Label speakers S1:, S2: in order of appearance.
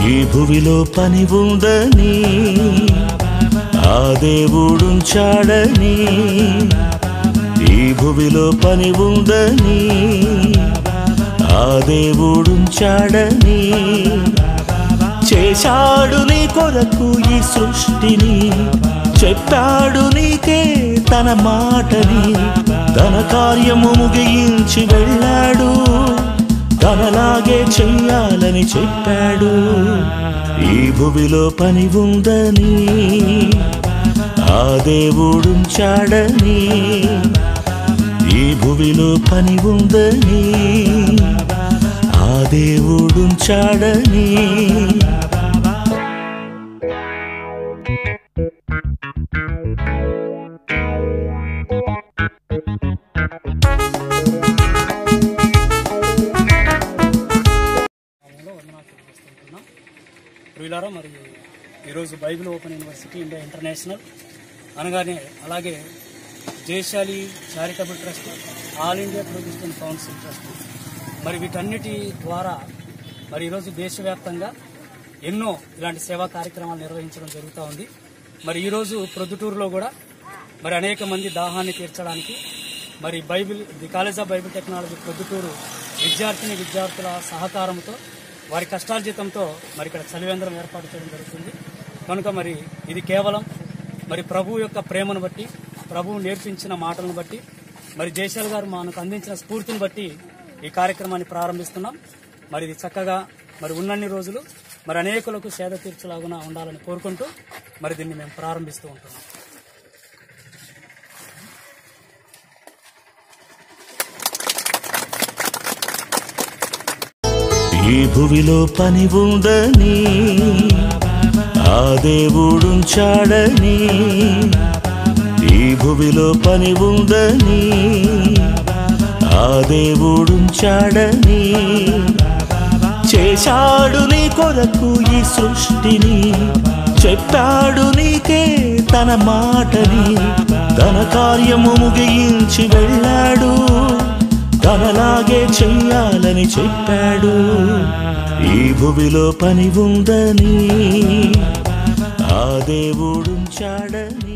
S1: ఈ భువిలో పని ఉందని ఆ దేవుడుంచాడని ఈ భువిలో పని ఉందని ఆ దేవుడుంచాడని చేశాడు నీ కొరకు ఈ సృష్టిని చెప్పాడు నీకే తన మాటని తన కార్యము ముగించి వెళ్ళాడు తనలాగే చెయ్యాలని చెప్పాడు ఈ భువిలో పని ఉందని ఆ దేవుడుంచాడని ఈ భువిలో పని ఉందని ఆ దేవుడుంచాడని
S2: సమయంలో వందనాలు తెలియజేస్తుంటున్నాం ప్రియులారా మరి ఈరోజు Bible open university India international అనగానే అలాగే Jayashali charitable trust all India production council trust మరి వీటన్నిటి ద్వారా మరి ఈరోజు దేశవ్యాప్తంగా ఎన్నో ఇలాంటి సేవా కార్యక్రమాలు నిర్వహించడం జరుగుతూ ఉంది మరి ఈరోజు ప్రొద్దుటూరులో కూడా మరి అనేక మంది దాహాన్ని తీర్చడానికి మరి Bible the college of Bible technology Proddatur విద్యార్థిని విద్యార్థుల సహకారంతో వారి కష్టాల జీతంతో మరి ఇక్కడ చలివేంద్రం ఏర్పాటు చేయడం జరుగుతుంది కనుక మరి ఇది కేవలం మరి ప్రభు యొక్క ప్రేమను బట్టి ప్రభువు నేర్పించిన మాటలను బట్టి మరి జయశాల్ గారు మనకు అందించిన స్ఫూర్తిని బట్టి ఈ కార్యక్రమాన్ని ప్రారంభిస్తున్నాం మరి ఇది చక్కగా మరి ఉన్నన్ని రోజులు మరి అనేకులకు సేద తీర్చలాగున ఉండాలని కోరుకుంటూ మరి దీన్ని మేము ప్రారంభిస్తూ ఉంటున్నాం
S1: ఈ భువిలో పని ఉందని ఆ దేవుడుంచాడని ఈ భువిలో పని ఉందని ఆ దేవుడుంచాడని చేశాడు నీ కొరకు ఈ సృష్టిని చెప్పాడు నీకే తన మాటని తన కార్యము ముగించి వెళ్ళాడు తనలాగే చెయ్యాలని చెప్పాడు ఈ భువిలో పని ఉందని ఆ దేవుడుంచాడని